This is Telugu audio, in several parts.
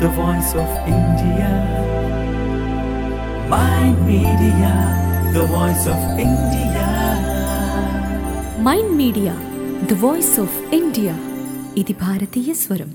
the voice of India. Mind Media, the voice of India. Mind media the voice of India ఇది భారతీయ స్వరం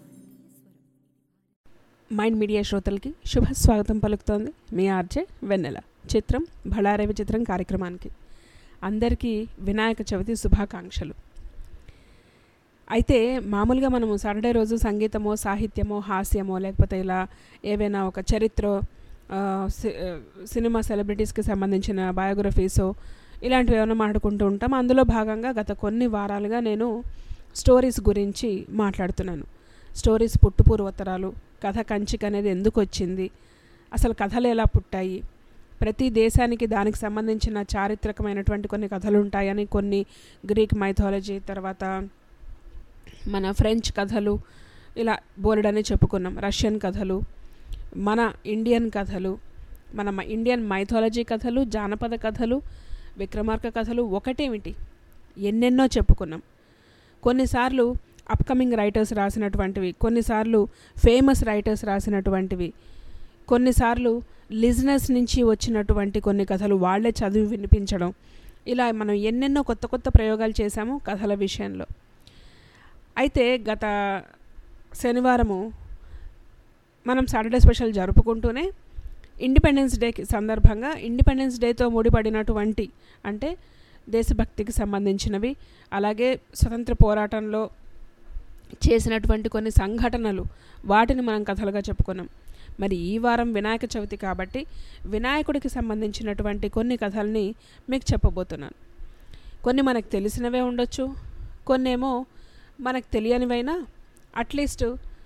మైండ్ మీడియా శ్రోతలకి శుభ స్వాగతం పలుకుతోంది మీ ఆర్జే వెన్నెల చిత్రం బళారవి చిత్రం కార్యక్రమానికి అందరికీ వినాయక చవితి శుభాకాంక్షలు అయితే మామూలుగా మనము సాటర్డే రోజు సంగీతమో సాహిత్యమో హాస్యమో లేకపోతే ఇలా ఏవైనా ఒక చరిత్ర ఆ, సి- ఆ, సినిమా సెలబ్రిటీస్కి సంబంధించిన బయోగ్రఫీసో ఇలాంటివి ఏమైనా మాట్లాడుకుంటూ ఉంటాం అందులో భాగంగా గత కొన్ని వారాలుగా నేను స్టోరీస్ గురించి మాట్లాడుతున్నాను స్టోరీస్ పుట్టు పూర్వోత్తరాలు కథ కంచిక అనేది ఎందుకు వచ్చింది అసలు కథలు ఎలా పుట్టాయి ప్రతి దేశానికి దానికి సంబంధించిన చారిత్రకమైనటువంటి కొన్ని కథలు ఉంటాయని కొన్ని గ్రీక్ మైథాలజీ తర్వాత మన ఫ్రెంచ్ కథలు ఇలా బోలెడని చెప్పుకున్నాం రష్యన్ కథలు మన ఇండియన్ కథలు మన మ- ఇండియన్ మైథాలజీ కథలు జానపద కథలు విక్రమార్క కథలు ఒకటేమిటి ఎన్నెన్నో చెప్పుకున్నాం కొన్నిసార్లు అప్కమింగ్ రైటర్స్ రాసినటువంటివి కొన్నిసార్లు ఫేమస్ రైటర్స్ రాసినటువంటివి కొన్నిసార్లు లిజినెస్ నుంచి వచ్చినటువంటి కొన్ని కథలు వాళ్ళే చదివి వినిపించడం ఇలా మనం ఎన్నెన్నో కొత్త కొత్త ప్రయోగాలు చేశాము కథల విషయంలో అయితే గత శనివారము మనం సాటర్డే స్పెషల్ జరుపుకుంటూనే ఇండిపెండెన్స్ డేకి సందర్భంగా ఇండిపెండెన్స్ డేతో ముడిపడినటువంటి అంటే దేశభక్తికి సంబంధించినవి అలాగే స్వతంత్ర పోరాటంలో చేసినటువంటి కొన్ని సంఘటనలు వాటిని మనం కథలుగా చెప్పుకున్నాం మరి ఈ వారం వినాయక చవితి కాబట్టి వినాయకుడికి సంబంధించినటువంటి కొన్ని కథల్ని మీకు చెప్పబోతున్నాను కొన్ని మనకు తెలిసినవే ఉండొచ్చు కొన్నేమో మనకు తెలియనివైనా అట్లీస్ట్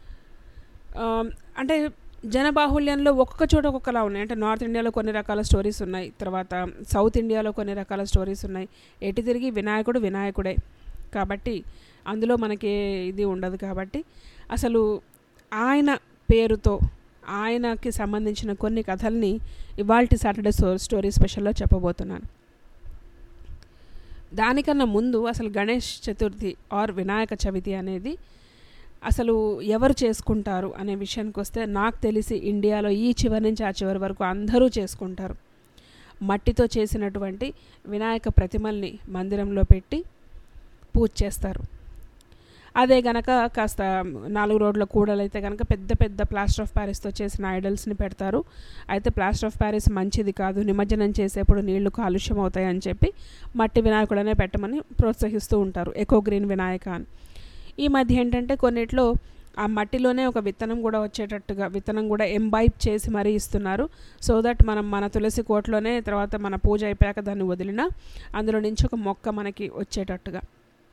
అంటే జనబాహుల్యంలో ఒక్కొక్క చోట ఒక్కొక్కలా ఉన్నాయి అంటే నార్త్ ఇండియాలో కొన్ని రకాల స్టోరీస్ ఉన్నాయి తర్వాత సౌత్ ఇండియాలో కొన్ని రకాల స్టోరీస్ ఉన్నాయి ఎటు తిరిగి వినాయకుడు వినాయకుడే కాబట్టి అందులో మనకి ఏ ఇది ఉండదు కాబట్టి అసలు ఆయన పేరుతో ఆయనకి సంబంధించిన కొన్ని కథల్ని ఇవాల్టి సాటర్డే స్టో స్టోరీ స్పెషల్లో చెప్పబోతున్నాను దానికన్నా ముందు అసలు గణేష్ చతుర్థి ఆర్ వినాయక చవితి అనేది అసలు ఎవరు చేసుకుంటారు అనే విషయానికి వస్తే నాకు తెలిసి ఇండియాలో ఈ చివరి నుంచి ఆ చివరి వరకు అందరూ చేసుకుంటారు మట్టితో చేసినటువంటి వినాయక ప్రతిమల్ని మందిరంలో పెట్టి పూజ చేస్తారు అదే గనక కాస్త నాలుగు రోడ్ల కూడలైతే కనుక పెద్ద పెద్ద ప్లాస్టర్ ఆఫ్ ప్యారిస్తో చేసిన ఐడల్స్ని పెడతారు అయితే ప్లాస్టర్ ఆఫ్ ప్యారిస్ మంచిది కాదు నిమజ్జనం చేసేప్పుడు నీళ్లు కాలుష్యం అవుతాయని చెప్పి మట్టి వినాయకుడనే పెట్టమని ప్రోత్సహిస్తూ ఉంటారు ఎకో గ్రీన్ వినాయక అని ఈ మధ్య ఏంటంటే కొన్నిట్లో ఆ మట్టిలోనే ఒక విత్తనం కూడా వచ్చేటట్టుగా విత్తనం కూడా ఎంబైప్ చేసి మరీ ఇస్తున్నారు సో దట్ మనం మన తులసి కోటలోనే తర్వాత మన పూజ అయిపోయాక దాన్ని వదిలినా అందులో నుంచి ఒక మొక్క మనకి వచ్చేటట్టుగా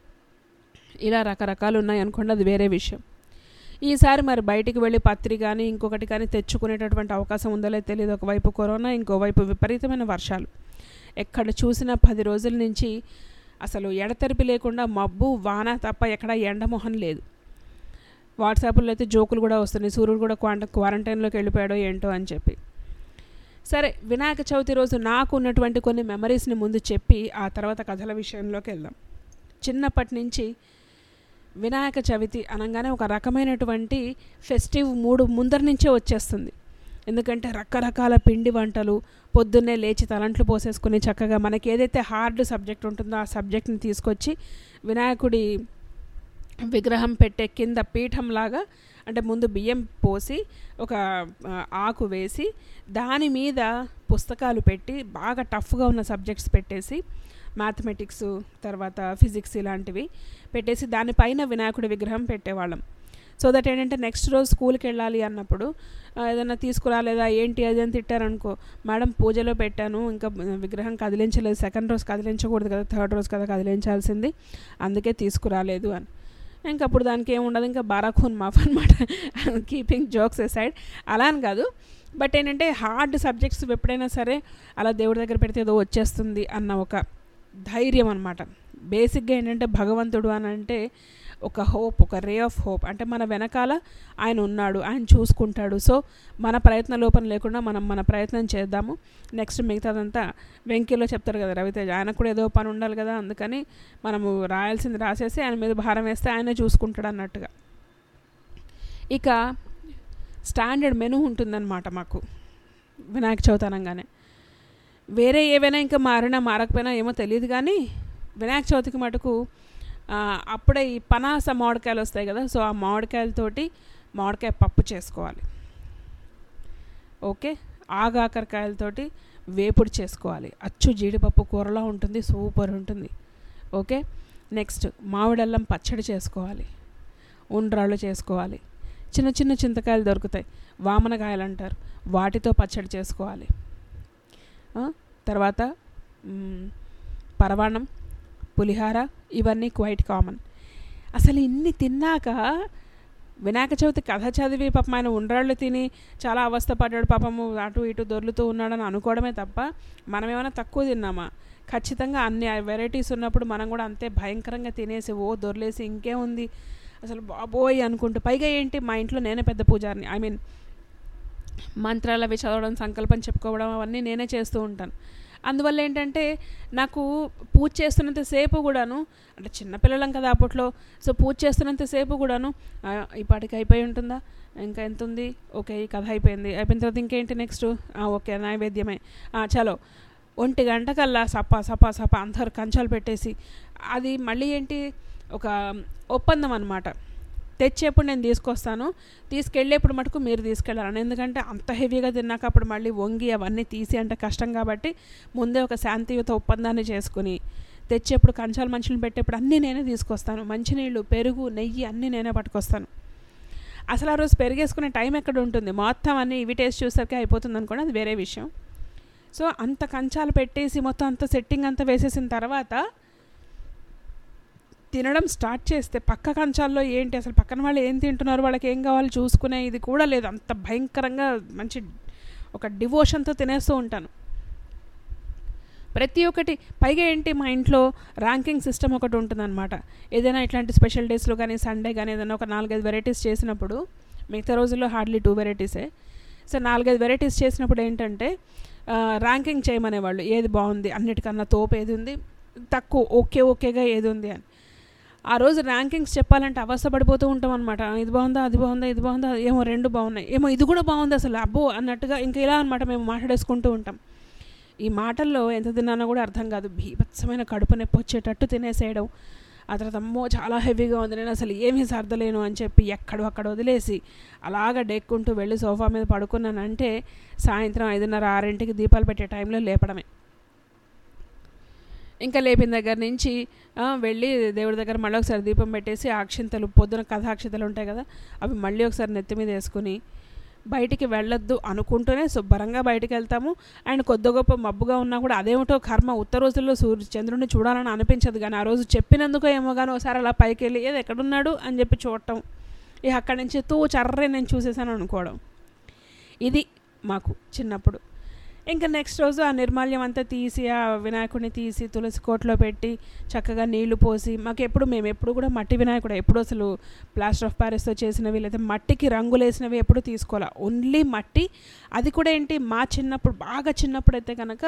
ఇలా రకరకాలు ఉన్నాయి అనుకోండి అది వేరే విషయం ఈసారి మరి బయటికి వెళ్ళి పత్రి కానీ ఇంకొకటి కానీ తెచ్చుకునేటటువంటి అవకాశం ఉందో లేదో తెలియదు ఒకవైపు కరోనా ఇంకోవైపు విపరీతమైన వర్షాలు ఎక్కడ చూసినా పది రోజుల నుంచి అసలు ఎడతెరిపి లేకుండా మబ్బు వాన తప్ప ఎక్కడ ఎండమొహం లేదు వాట్సాప్లో అయితే జోకులు కూడా వస్తున్నాయి సూర్యుడు కూడా క్వాంట క్వారంటైన్లోకి వెళ్ళిపోయాడో ఏంటో అని చెప్పి సరే వినాయక చవితి రోజు నాకు ఉన్నటువంటి కొన్ని మెమరీస్ని ముందు చెప్పి ఆ తర్వాత కథల విషయంలోకి వెళ్దాం చిన్నప్పటి నుంచి వినాయక చవితి అనగానే ఒక రకమైనటువంటి ఫెస్టివ్ మూడు ముందర నుంచే వచ్చేస్తుంది ఎందుకంటే రకరకాల పిండి వంటలు పొద్దున్నే లేచి తలంట్లు పోసేసుకుని చక్కగా మనకి ఏదైతే హార్డ్ సబ్జెక్ట్ ఉంటుందో ఆ సబ్జెక్ట్ని తీసుకొచ్చి వినాయకుడి విగ్రహం పెట్టే కింద పీఠంలాగా అంటే ముందు బియ్యం పోసి ఒక ఆ, ఆకు వేసి దాని మీద పుస్తకాలు పెట్టి బాగా టఫ్గా ఉన్న సబ్జెక్ట్స్ పెట్టేసి మ్యాథమెటిక్స్ తర్వాత ఫిజిక్స్ ఇలాంటివి పెట్టేసి దానిపైన వినాయకుడి విగ్రహం పెట్టేవాళ్ళం సో దట్ ఏంటంటే నెక్స్ట్ రోజు స్కూల్కి వెళ్ళాలి అన్నప్పుడు ఆ, ఏదైనా తీసుకురాలేదా ఏంటి అది అని తిట్టారనుకో మేడం పూజలో పెట్టాను ఇంకా విగ్రహం కదిలించలేదు సెకండ్ రోజు కదిలించకూడదు కదా థర్డ్ రోజు కదా కదిలించాల్సింది అందుకే తీసుకురాలేదు అని ఇంకా అప్పుడు దానికి ఏముండదు ఇంకా బారాఖూన్ మాఫ్ అనమాట కీపింగ్ జోక్స్ సైడ్ అలా అని కాదు బట్ ఏంటంటే హార్డ్ సబ్జెక్ట్స్ ఎప్పుడైనా సరే అలా దేవుడి దగ్గర పెడితే ఏదో వచ్చేస్తుంది అన్న ఒక ధైర్యం అనమాట బేసిక్గా ఏంటంటే భగవంతుడు అని అంటే ఒక హోప్ ఒక రే ఆఫ్ హోప్ అంటే మన వెనకాల ఆయన ఉన్నాడు ఆయన చూసుకుంటాడు సో మన ప్రయత్న లోపం లేకుండా మనం మన ప్రయత్నం చేద్దాము నెక్స్ట్ మిగతాదంతా వెంకీలో చెప్తారు కదా రవితేజ ఆయనకు కూడా ఏదో పని ఉండాలి కదా అందుకని మనము రాయాల్సింది రాసేసి ఆయన మీద భారం వేస్తే ఆయనే చూసుకుంటాడు అన్నట్టుగా ఇక స్టాండర్డ్ మెనూ ఉంటుందన్నమాట మాకు వినాయక చవితి అనగానే వేరే ఏవైనా ఇంకా మారినా మారకపోయినా ఏమో తెలియదు కానీ వినాయక చవితికి మటుకు ఆ, అప్పుడే ఈ పనాస మామిడికాయలు వస్తాయి కదా సో ఆ మామిడికాయలతోటి మామిడికాయ పప్పు చేసుకోవాలి ఓకే ఆగాకరకాయలతోటి వేపుడు చేసుకోవాలి అచ్చు జీడిపప్పు కూరలో ఉంటుంది సూపర్ ఉంటుంది ఓకే నెక్స్ట్ మామిడల్లం పచ్చడి చేసుకోవాలి ఉండ్రాళ్ళు చేసుకోవాలి చిన్న చిన్న చింతకాయలు దొరుకుతాయి వామనకాయలు అంటారు వాటితో పచ్చడి చేసుకోవాలి ఆ, తర్వాత మ్, పరవాణం పులిహార ఇవన్నీ క్వైట్ కామన్ అసలు ఇన్ని తిన్నాక వినాయక చవితి కథ చదివి పాపం ఆయన ఉండ్రాళ్ళు తిని చాలా అవస్థ పడ్డాడు పాపము అటు ఇటు దొర్లుతూ ఉన్నాడని అనుకోవడమే తప్ప మనం ఏమైనా తక్కువ తిన్నామా ఖచ్చితంగా అన్ని వెరైటీస్ ఉన్నప్పుడు మనం కూడా అంతే భయంకరంగా తినేసి ఓ దొర్లేసి ఇంకేముంది అసలు బాబోయ్ అనుకుంటూ పైగా ఏంటి మా ఇంట్లో నేనే పెద్ద పూజారిని ఐ మీన్ మంత్రాలు అవి చదవడం సంకల్పం చెప్పుకోవడం అవన్నీ నేనే చేస్తూ ఉంటాను అందువల్ల ఏంటంటే నాకు పూజ చేస్తున్నంత సేపు కూడాను అంటే చిన్నపిల్లలం కదా అప్పట్లో సో పూజ చేస్తున్నంత సేపు కూడాను "ఆ, ఈ పాటికి అయిపోయి ఉంటుందా ఇంకా ఎంత ఉంది ఓకే ఈ కథ అయిపోయింది అయిపోయిన తర్వాత ఇంకేంటి నెక్స్ట్ ఓకే నైవేద్యమే "ఆ, చలో ఒంటి గంటకల్లా సప సప సప అందరు కంచాలు పెట్టేసి అది మళ్ళీ ఏంటి ఒక ఒప్పందం అనమాట తెచ్చేప్పుడు నేను తీసుకొస్తాను తీసుకెళ్ళేప్పుడు మటుకు మీరు తీసుకెళ్ళాలని ఎందుకంటే అంత హెవీగా తిన్నాక అప్పుడు మళ్ళీ వంగి అవన్నీ తీసి అంటే కష్టం కాబట్టి ముందే ఒక శాంతియుత ఒప్పందాన్ని చేసుకుని తెచ్చేప్పుడు కంచాలు మంచులు పెట్టేప్పుడు అన్నీ నేనే తీసుకొస్తాను మంచినీళ్ళు పెరుగు నెయ్యి అన్నీ నేనే పట్టుకొస్తాను అసలు ఆ రోజు పెరిగేసుకునే టైం ఎక్కడ ఉంటుంది మొత్తం అన్నీ ఇవి టేస్ట్ చూసరికి అయిపోతుంది అనుకోండి అది వేరే విషయం సో అంత కంచాలు పెట్టేసి మొత్తం అంత సెట్టింగ్ అంతా వేసేసిన తర్వాత తినడం స్టార్ట్ చేస్తే పక్క కంచాల్లో ఏంటి అసలు పక్కన వాళ్ళు ఏం తింటున్నారు వాళ్ళకి ఏం కావాలో చూసుకునే ఇది కూడా లేదు అంత భయంకరంగా మంచి ఒక డివోషన్తో తినేస్తూ ఉంటాను ప్రతి ఒక్కటి పైగా ఏంటి మా ఇంట్లో ర్యాంకింగ్ సిస్టమ్ ఒకటి ఉంటుందన్నమాట ఏదైనా ఇట్లాంటి స్పెషల్ డేస్లో కానీ సండే కానీ ఏదైనా ఒక నాలుగైదు వెరైటీస్ చేసినప్పుడు మిగతా రోజుల్లో హార్డ్లీ టూ వెరైటీసే సో నాలుగైదు వెరైటీస్ చేసినప్పుడు ఏంటంటే ఆ, ర్యాంకింగ్ చేయమనేవాళ్ళు ఏది బాగుంది అన్నిటికన్నా తోపు ఏది ఉంది తక్కువ ఓకే ఓకేగా ఏది ఉంది అని ఆ రోజు ర్యాంకింగ్స్ చెప్పాలంటే అవస్థపడిపోతూ ఉంటాం అనమాట ఇది బాగుందా అది బాగుందా ఇది బాగుందా ఏమో రెండు బాగున్నాయి ఏమో ఇది కూడా బాగుంది అసలు అబ్బో అన్నట్టుగా ఇంకా ఇలా అనమాట మేము మాట్లాడేసుకుంటూ ఉంటాం ఈ మాటల్లో ఎంత తిన్నానో కూడా అర్థం కాదు భీభత్సమైన కడుపు నొప్పి వచ్చేటట్టు తినేసేయడం ఆ తర్వాత అమ్మో చాలా హెవీగా ఉంది నేను అసలు ఏమీ సర్దలేను అని చెప్పి ఎక్కడో అక్కడ వదిలేసి అలాగ డెక్కుంటూ వెళ్ళి సోఫా మీద పడుకున్నానంటే సాయంత్రం ఐదున్నర ఆరింటికి దీపాలు పెట్టే టైంలో లేపడమే ఇంకా లేపిన దగ్గర నుంచి ఆ, వెళ్ళి దేవుడి దగ్గర మళ్ళీ ఒకసారి దీపం పెట్టేసి ఆ అక్షింతలు పొద్దున కథాక్షింతలు ఉంటాయి కదా అవి మళ్ళీ ఒకసారి నెత్తి మీద వేసుకుని బయటికి వెళ్ళొద్దు అనుకుంటూనే శుభ్రంగా బయటికి వెళ్తాము అండ్ కొద్ది గొప్ప మబ్బుగా ఉన్నా కూడా అదేమిటో కర్మ ఉత్తర రోజుల్లో సూర్య చంద్రుడిని చూడాలని అనిపించదు కానీ ఆ రోజు చెప్పినందుకు ఏమో కానీ ఒకసారి అలా పైకి వెళ్ళి ఏది ఎక్కడున్నాడు అని చెప్పి చూడటం ఇక అక్కడి నుంచి తూ చర్రే నేను చూసేసాను అనుకోవడం ఇది మాకు చిన్నప్పుడు ఇంకా నెక్స్ట్ రోజు ఆ నిర్మాల్యం అంతా తీసి ఆ వినాయకుడిని తీసి తులసి కోట్లో పెట్టి చక్కగా నీళ్లు పోసి మాకు ఎప్పుడు మేము ఎప్పుడు కూడా మట్టి వినాయకుడు ఎప్పుడు అసలు ప్లాస్టర్ ఆఫ్ ప్యారిస్తో చేసినవి లేదా మట్టికి రంగులేసినవి ఎప్పుడు తీసుకోవాలి ఓన్లీ మట్టి అది కూడా ఏంటి మా చిన్నప్పుడు బాగా చిన్నప్పుడు అయితే కనుక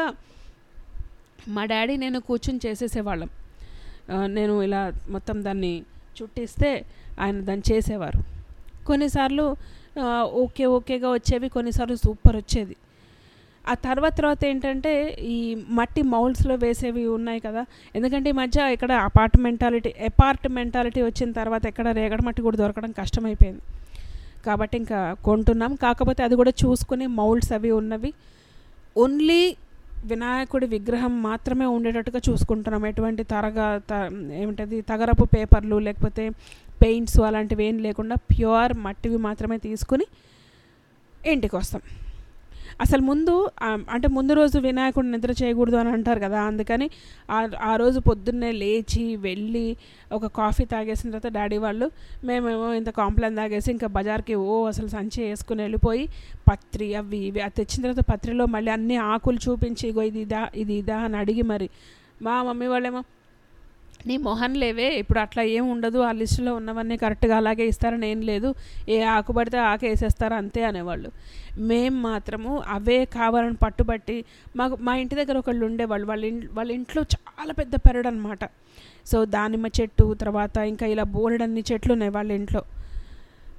మా డాడీ నేను కూర్చుని చేసేసేవాళ్ళం ఆ, నేను ఇలా మొత్తం దాన్ని చుట్టిస్తే ఆయన దాన్ని చేసేవారు కొన్నిసార్లు ఆ, ఓకే ఓకేగా వచ్చేవి కొన్నిసార్లు సూపర్ వచ్చేది ఆ తర్వాత తర్వాత ఏంటంటే ఈ మట్టి మౌల్డ్స్లో వేసేవి ఉన్నాయి కదా ఎందుకంటే ఈ మధ్య ఇక్కడ అపార్ట్మెంటాలిటీ అపార్ట్మెంటాలిటీ వచ్చిన తర్వాత ఎక్కడ రేగడ మట్టి కూడా దొరకడం కష్టమైపోయింది కాబట్టి ఇంకా కొంటున్నాం కాకపోతే అది కూడా చూసుకుని మౌల్డ్స్ అవి ఉన్నవి ఓన్లీ వినాయకుడి విగ్రహం మాత్రమే ఉండేటట్టుగా చూసుకుంటున్నాం ఎటువంటి తరగా త ఏమిటది తగరపు పేపర్లు లేకపోతే పెయింట్స్ అలాంటివి ఏం లేకుండా ప్యూర్ మట్టివి మాత్రమే తీసుకుని ఇంటికి వస్తాం అసలు ముందు ఆ, అంటే ముందు రోజు వినాయకుడు నిద్ర చేయకూడదు అని అంటారు కదా అందుకని ఆ ఆ రోజు పొద్దున్నే లేచి వెళ్ళి ఒక కాఫీ తాగేసిన తర్వాత డాడీ వాళ్ళు మేమేమో ఇంత కాంప్లైన్ తాగేసి ఇంకా బజార్కి ఓ అసలు సంచి వేసుకుని వెళ్ళిపోయి పత్రి అవి ఇవి అది తెచ్చిన తర్వాత పత్రిలో మళ్ళీ అన్ని ఆకులు చూపించి ఇగో ఇది ఇదా ఇది ఇదా అని అడిగి మరి మా మమ్మీ వాళ్ళేమో నీ మొహన్ లేవే ఇప్పుడు అట్లా ఏం ఉండదు ఆ లిస్టులో ఉన్నవన్నీ కరెక్ట్గా అలాగే ఇస్తారని ఏం లేదు ఏ ఆకు పడితే ఆకు వేసేస్తారు అంతే అనేవాళ్ళు మేం మాత్రము అవే కావాలని పట్టుబట్టి మాకు మా ఇంటి దగ్గర ఒకళ్ళు ఉండేవాళ్ళు వాళ్ళ ఇన్ వాళ్ళ ఇంట్లో చాలా పెద్ద పెరడు అనమాట సో దానిమ్మ చెట్టు తర్వాత ఇంకా ఇలా బోలెడన్ని చెట్లు ఉన్నాయి వాళ్ళ ఇంట్లో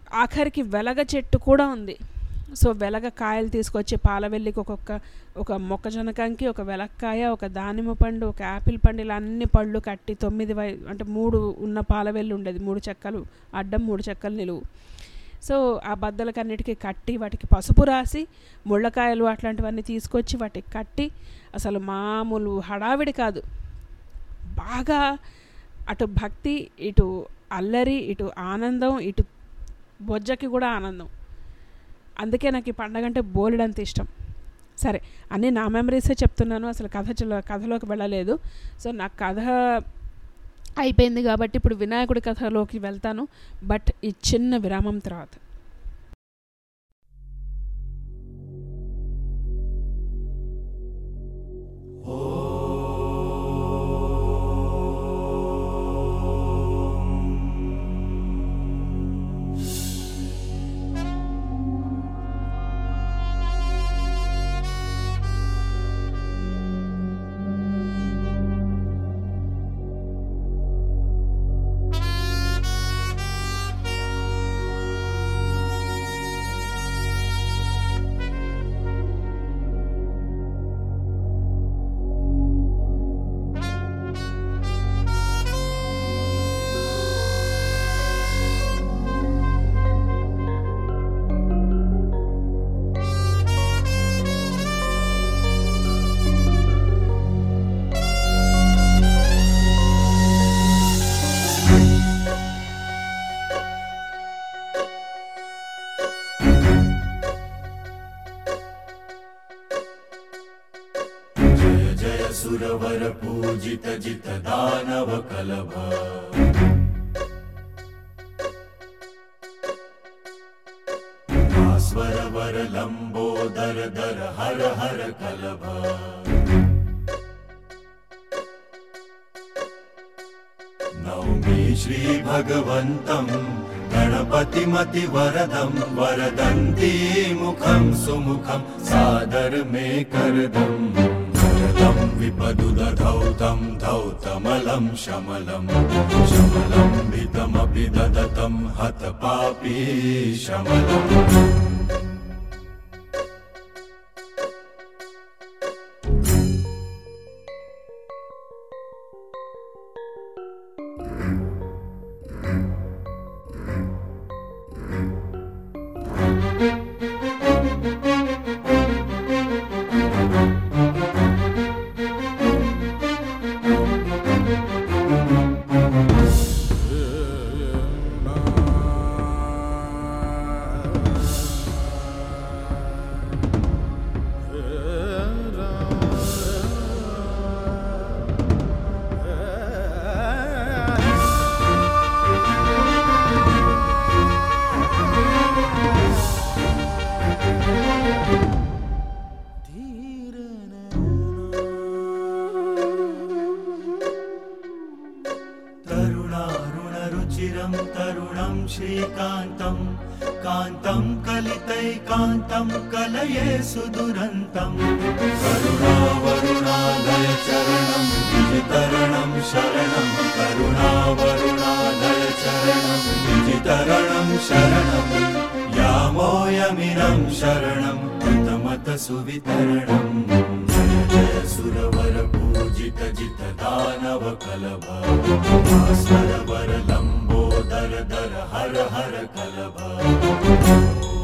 ఆఖరికి వెలగ చెట్టు కూడా ఉంది సో వెలగ కాయలు తీసుకొచ్చి పాలవెల్లికి ఒక్కొక్క ఒక మొక్కజొన్న కంకి ఒక వెలక్కాయ ఒక దానిమ్మ పండు ఒక యాపిల్ పండు ఇలా అన్ని పళ్ళు కట్టి తొమ్మిది వై అంటే మూడు ఉన్న పాలవెల్లి ఉండేది మూడు చెక్కలు అడ్డం మూడు చెక్కలు నిలువు సో ఆ బద్దలకన్నిటికీ కట్టి వాటికి పసుపు రాసి ముళ్ళకాయలు అట్లాంటివన్నీ తీసుకొచ్చి వాటికి కట్టి అసలు మామూలు హడావిడి కాదు బాగా అటు భక్తి ఇటు అల్లరి ఇటు ఆనందం ఇటు బొజ్జకి కూడా ఆనందం అందుకే నాకు ఈ పండగ అంటే బోలెడంత ఇష్టం సరే అన్నీ నా మెమరీసే చెప్తున్నాను అసలు కథ చల- కథలోకి వెళ్ళలేదు సో నాకు కథ అయిపోయింది కాబట్టి ఇప్పుడు వినాయకుడి కథలోకి వెళ్తాను బట్ ఈ చిన్న విరామం తర్వాత जय जय सुरवर पूजित जित दानव कलभ भास्वर वर लंबोदर दर हर हर कलभ नौमि श्रीभगवन्तम् गणपतिमति वरदं वरदन्ती मुखं सुमुखं सादर मे करदम् वरदं विपदुदधौतं धौतमलं शमलं शमलं भितमपि ददतं हतपापी शमलम् तरुणारुणरुचिरं तरुणं श्रीकान्तं कान्तं कलितैकान्तं कलये सुदुरन्तं करुणावरुणालय चरणं विजितरणं शरणं करुणावरुणालय चरणं विजितरणं शरणं यामोयमिनं शरणं कृतमत सुवितरणम् जय जय सुरवर पूजित जित दानव कलभ भास्कर वर लंबोदर दर हर हर कलभ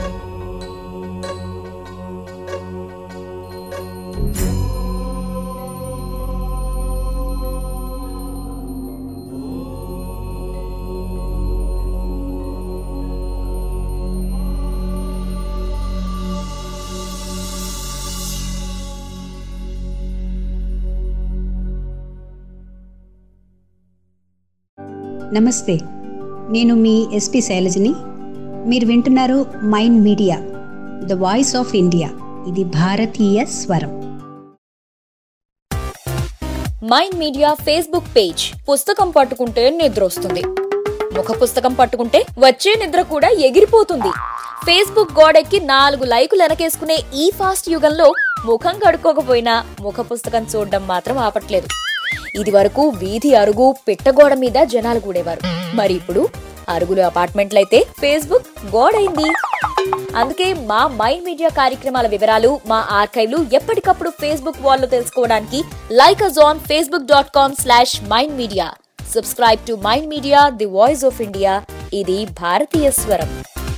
నమస్తే నేను మీ ఎస్పి శైలజని మీరు వింటున్నారు mind media the voice of India ఇది భారతీయ స్వరం మైండ్ మీడియా ఫేస్బుక్ పేజ్ పుస్తకం పట్టుకుంటే నిద్ర వస్తుంది ముఖ పుస్తకం పట్టుకుంటే వచ్చే నిద్ర కూడా ఎగిరిపోతుంది ఫేస్బుక్ గోడెక్కి నాలుగు లైకులు వెనకేసుకునే ఈ ఫాస్ట్ యుగంలో ముఖం కడుక్కోకపోయినా ముఖ పుస్తకం చూడడం మాత్రం ఆపట్లేదు ఇది వరకు వీధి అరుగు పిట్టగోడ మీద జనాలు కూడేవారు మరి ఇప్పుడు అరుగులు అపార్ట్మెంట్లయితే ఫేస్బుక్ గోడైంది అందుకే మా మైండ్ మీడియా కార్యక్రమాల వివరాలు మా ఆర్కైవ్లు ఎప్పటికప్పుడు ఫేస్బుక్ వాల్లో తెలుసుకోవడానికి like us on Facebook dot com slash Mind Media subscribe to mind media the voice of India ఇది భారతీయ స్వరం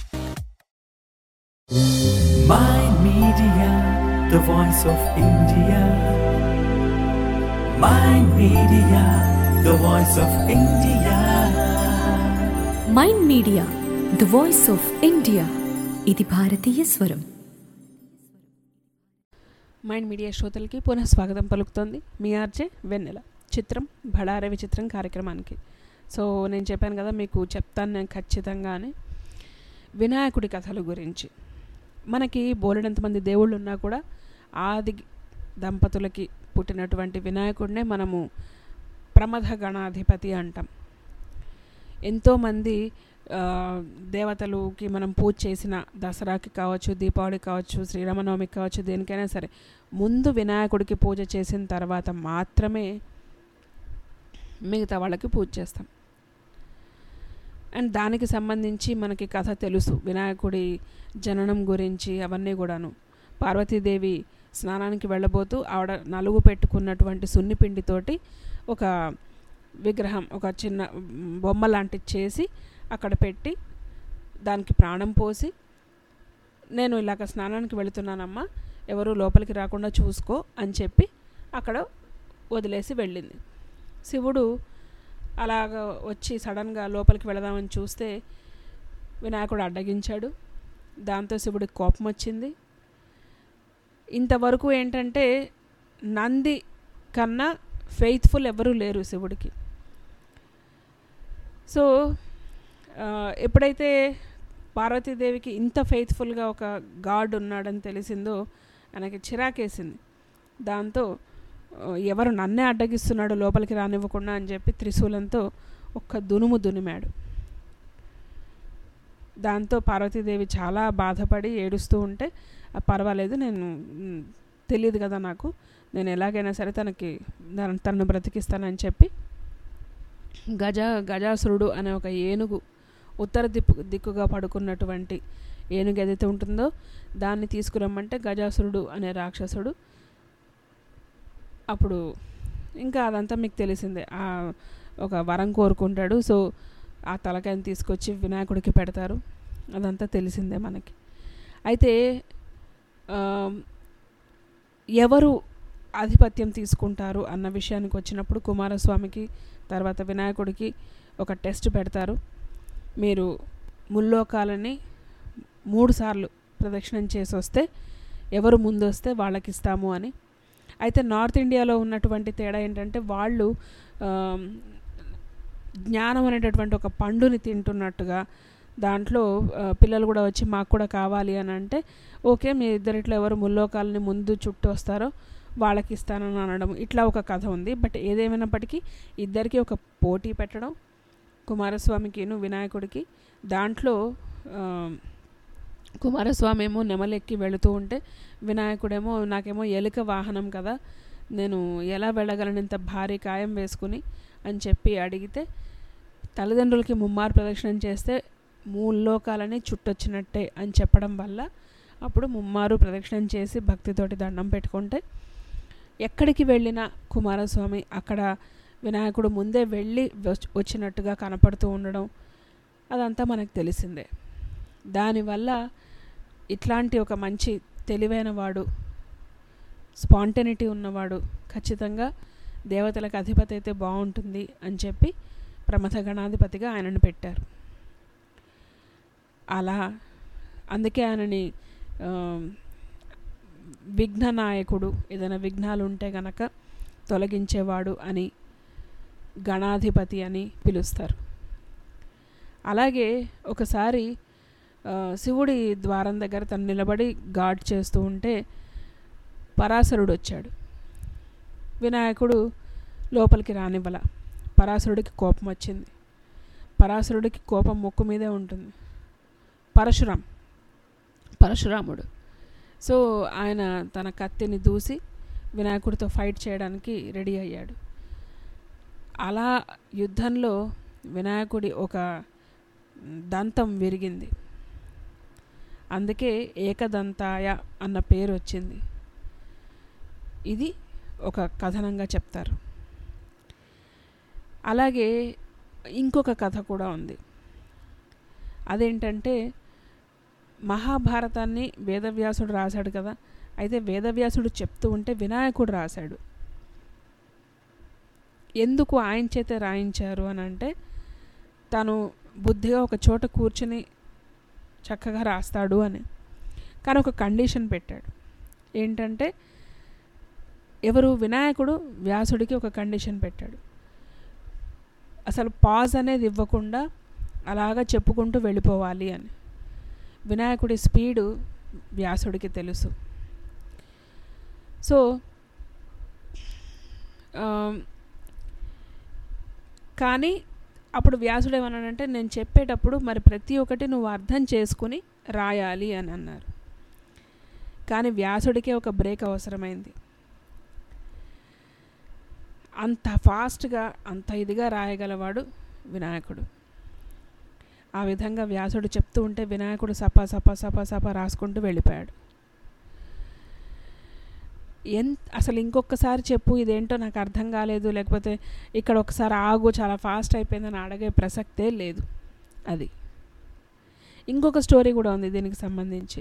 Mind Media, the voice of India. Mind Media, the voice of India. Mind media the voice of India ఇది భారతీయ స్వరం మైండ్ మీడియా శ్రోతలకి పునః స్వాగతం పలుకుతోంది మీ ఆర్జే వెన్నెల చిత్రం బడారే విచిత్రం కార్యక్రమానికి సో నేను చెప్పాను కదా మీకు చెప్తాను నేను ఖచ్చితంగానే వినాయకుడి కథల గురించి మనకి బోలెడంతమంది దేవుళ్ళు ఉన్నా కూడా ఆది దంపతులకి పుట్టినటువంటి వినాయకుడినే మనము ప్రమథ గణాధిపతి అంటాం ఎంతోమంది ఆ, దేవతలుకి మనం పూజ చేసిన దసరాకి కావచ్చు దీపావళికి కావచ్చు శ్రీరామనవమికి కావచ్చు దేనికైనా సరే ముందు వినాయకుడికి పూజ చేసిన తర్వాత మాత్రమే మిగతా వాళ్ళకి పూజ చేస్తాం అండ్ దానికి సంబంధించి మనకి కథ తెలుసు వినాయకుడి జననం గురించి అవన్నీ కూడాను పార్వతీదేవి స్నానానికి వెళ్ళబోతూ ఆవిడ నలుగు పెట్టుకున్నటువంటి సున్నిపిండితోటి ఒక విగ్రహం ఒక చిన్న మ్, బొమ్మ లాంటిది చేసి అక్కడ పెట్టి దానికి ప్రాణం పోసి నేను ఇలాగ స్నానానికి వెళుతున్నానమ్మా ఎవరు లోపలికి రాకుండా చూసుకో అని చెప్పి అక్కడ వదిలేసి వెళ్ళింది శివుడు అలాగ వచ్చి సడన్గా లోపలికి వెళదామని చూస్తే వినాయకుడు అడ్డగించాడు దాంతో శివుడికి కోపం వచ్చింది ఇంతవరకు ఏంటంటే నంది కన్నా ఫెయిత్ఫుల్ ఎవరూ లేరు శివుడికి సో ఆ, ఎప్పుడైతే పార్వతీదేవికి ఇంత ఫెయిత్ఫుల్గా ఒక గాడ్ ఉన్నాడని తెలిసిందో ఆయనకి చిరాకేసింది దాంతో ఆ, ఎవరు నన్నే అడ్డగిస్తున్నాడు లోపలికి రానివ్వకుండా అని చెప్పి త్రిశూలంతో ఒక్క దునుము దునిమాడు దాంతో పార్వతీదేవి చాలా బాధపడి ఏడుస్తూ ఉంటే "ఆ, పర్వాలేదు నేను మ్, తెలియదు కదా నాకు నేను ఎలాగైనా సరే తనకి దాని- తనను బ్రతికిస్తానని చెప్పి గజ గజాసురుడు అనే ఒక ఏనుగు ఉత్తర దిక్కు దిక్కుగా పడుకున్నటువంటి ఏనుగు ఏదైతే ఉంటుందో దాన్ని తీసుకురమ్మంటే గజాసురుడు అనే రాక్షసుడు అప్పుడు ఇంకా అదంతా మీకు తెలిసిందే ఆ ఒక వరం కోరుకుంటాడు సో ఆ తలకాయని తీసుకొచ్చి వినాయకుడికి పెడతారు అదంతా తెలిసిందే మనకి అయితే ఆ, ఎవరు ఆధిపత్యం తీసుకుంటారు అన్న విషయానికి వచ్చినప్పుడు కుమారస్వామికి తర్వాత వినాయకుడికి ఒక టెస్ట్ పెడతారు మీరు ముల్లోకాలని మూడు సార్లు ప్రదక్షిణం చేసి వస్తే ఎవరు ముందు వస్తే వాళ్ళకి ఇస్తాము అని అయితే నార్త్ ఇండియాలో ఉన్నటువంటి తేడా ఏంటంటే వాళ్ళు ఆమ్, జ్ఞానం అనేటటువంటి ఒక పండుని తింటున్నట్టుగా దాంట్లో ఆ, పిల్లలు కూడా వచ్చి మాకు కూడా కావాలి అని అంటే ఓకే మీ ఇద్దరిట్లో ఎవరు ముల్లోకాలని ముందు చుట్టూ వస్తారో వాళ్ళకి ఇస్తానని అనడం ఇట్లా ఒక కథ ఉంది బట్ ఏదేమైనప్పటికీ ఇద్దరికి ఒక పోటీ పెట్టడం కుమారస్వామికిను వినాయకుడికి దాంట్లో ఆ, కుమారస్వామి ఏమో నెమలెక్కి వెళుతూ ఉంటే వినాయకుడేమో నాకేమో ఎలుక వాహనం కదా నేను ఎలా వెళ్ళగలను ఇంత భారీ కాయం వేసుకుని అని చెప్పి అడిగితే తల్లిదండ్రులకి ముమ్మారు ప్రదక్షిణం చేస్తే మూల్లోకాలని చుట్టొచ్చినట్టే అని చెప్పడం వల్ల అప్పుడు ముమ్మారు ప్రదక్షిణం చేసి భక్తితోటి దండం పెట్టుకుంటే ఎక్కడికి వెళ్ళినా కుమారస్వామి అక్కడ వినాయకుడు ముందే వెళ్ళి వచ్- వచ్చినట్టుగా కనపడుతూ ఉండడం అదంతా మనకు తెలిసిందే దానివల్ల ఇట్లాంటి ఒక మంచి తెలివైన వాడు స్పాంటనిటీ ఉన్నవాడు ఖచ్చితంగా దేవతలకు అధిపతి అయితే బాగుంటుంది అని చెప్పి ప్రమథ గణాధిపతిగా ఆయనను పెట్టారు అలా అందుకే ఆయనని ఆ, విఘ్న నాయకుడు ఏదైనా విఘ్నాలు ఉంటే గనక తొలగించేవాడు అని గణాధిపతి అని పిలుస్తారు అలాగే ఒకసారి ఆ, శివుడి ద్వారం దగ్గర తను నిలబడి గాడ్ చేస్తూ ఉంటే పరాశరుడు వచ్చాడు వినాయకుడు లోపలికి రానివ్వల పరాశరుడికి కోపం వచ్చింది పరాశరుడికి కోపం ముక్కు మీదే ఉంటుంది పరశురాం పరశురాముడు సో ఆయన తన కత్తిని దూసి వినాయకుడితో ఫైట్ చేయడానికి రెడీ అయ్యాడు అలా యుద్ధంలో వినాయకుడి ఒక దంతం విరిగింది అందుకే ఏకదంతాయ అన్న పేరు వచ్చింది ఇది ఒక కథనంగా చెప్తారు అలాగే ఇంకొక కథ కూడా ఉంది అదేంటంటే మహాభారతాన్ని వేదవ్యాసుడు రాశాడు కదా అయితే వేదవ్యాసుడు చెప్తూ ఉంటే వినాయకుడు రాశాడు ఎందుకు ఆయన చేత రాయించారు అని అంటే తను బుద్ధిగా ఒక చోట కూర్చుని చక్కగా రాస్తాడు అని కానీ ఒక కండిషన్ పెట్టాడు ఏంటంటే ఎవరు వినాయకుడు వ్యాసుడికి ఒక కండిషన్ పెట్టాడు అసలు పాజ్ అనేది ఇవ్వకుండా అలాగా చెప్పుకుంటూ వెళ్ళిపోవాలి అని వినాయకుడి స్పీడు వ్యాసుడికి తెలుసు సో కానీ అప్పుడు వ్యాసుడు ఏమన్నాడంటే నేను చెప్పేటప్పుడు మరి ప్రతి ఒక్కటి నువ్వు అర్థం చేసుకుని రాయాలి అని అన్నారు కానీ వ్యాసుడికే ఒక బ్రేక్ అవసరమైంది అంత ఫాస్ట్గా అంత ఇదిగా రాయగలవాడు వినాయకుడు ఆ విధంగా వ్యాసుడు చెప్తూ ఉంటే వినాయకుడు సపా సపా సపా సపా రాసుకుంటూ వెళ్ళిపోయాడు ఎన్ అసలు ఇంకొకసారి చెప్పు ఇదేంటో నాకు అర్థం కాలేదు లేకపోతే ఇక్కడ ఒకసారి ఆగు చాలా ఫాస్ట్ అయిపోయిందని అడిగే ప్రసక్తే లేదు అది ఇంకొక స్టోరీ కూడా ఉంది దీనికి సంబంధించి